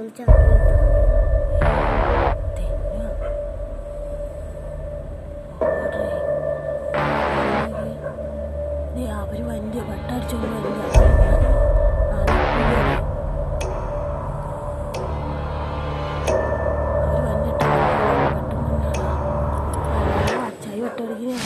ഒന്ന് ചവിട്ടി അവര് വണ്ടി വട്ടടിച്ചോണ്ട് വരിക അവര് വന്നിട്ട് അച്ചായി വട്ടടിക്കുന്ന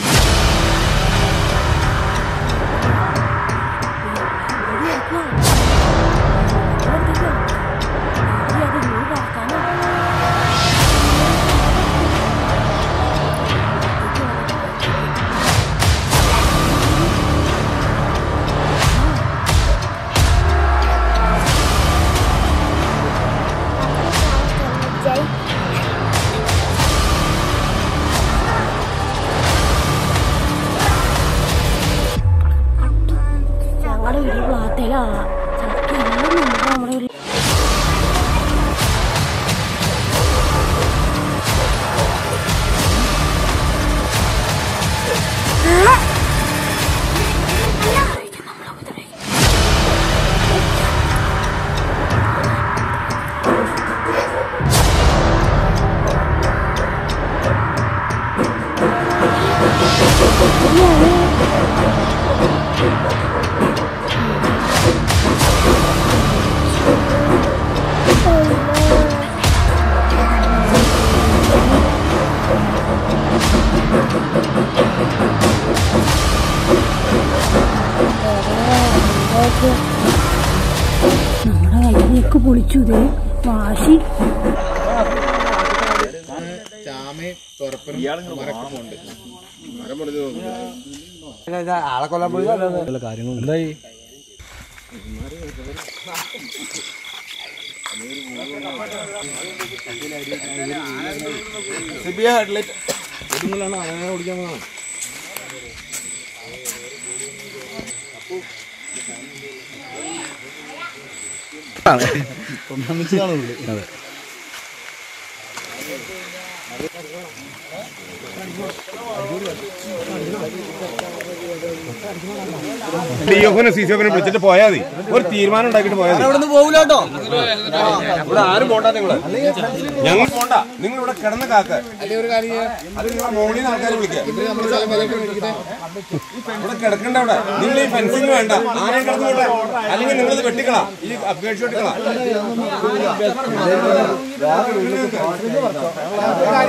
ജയ് ഞങ്ങളുടെ വീട് പ്ലാത്തയിലാ ചക്ക എല്ലാം ഉണ്ട് നമ്മുടെ വീട്ടിൽ നമ്മുടെ കയ്യിലേക്ക് പൊളിച്ചു ഇതേ വാശി ചാമയും തുറപ്പനും മരക്കുമുണ്ട് മരം പൊളിച്ച് നോക്കുക ആളെ കൊല്ലാൻ പോയി കാര്യങ്ങൾ എന്തായി നിങ്ങളാണ് അങ്ങനെ ഓടിക്കാൻ പോകുന്നത് അതെ ഡിഒഫിനെ സി സി എഫിനെ വിളിച്ചിട്ട് പോയാൽ മതി ഒരു തീരുമാനം ഉണ്ടാക്കിയിട്ട് പോയാൽ മതി ഇവിടുന്ന് പോകില്ല കേട്ടോ ഇവിടെ ആരും പോണ്ട നിങ്ങള് ഞങ്ങൾ പോണ്ട നിങ്ങൾ ഇവിടെ കിടന്ന് കാക്ക അത് നിങ്ങളെ മോളിൽ നിന്ന് ആൾക്കാരെ വിളിക്കുക ഇവിടെ കിടക്കണ്ട അവിടെ നിങ്ങൾ ഈ ഫെൻസിങ് വേണ്ട ആരെയും കിടന്നു പോട്ടെ അല്ലെങ്കിൽ നിങ്ങളിത് വെട്ടിക്കളാം ഈ അപ്ഗ്രേഡ് വെട്ടിക്കളാം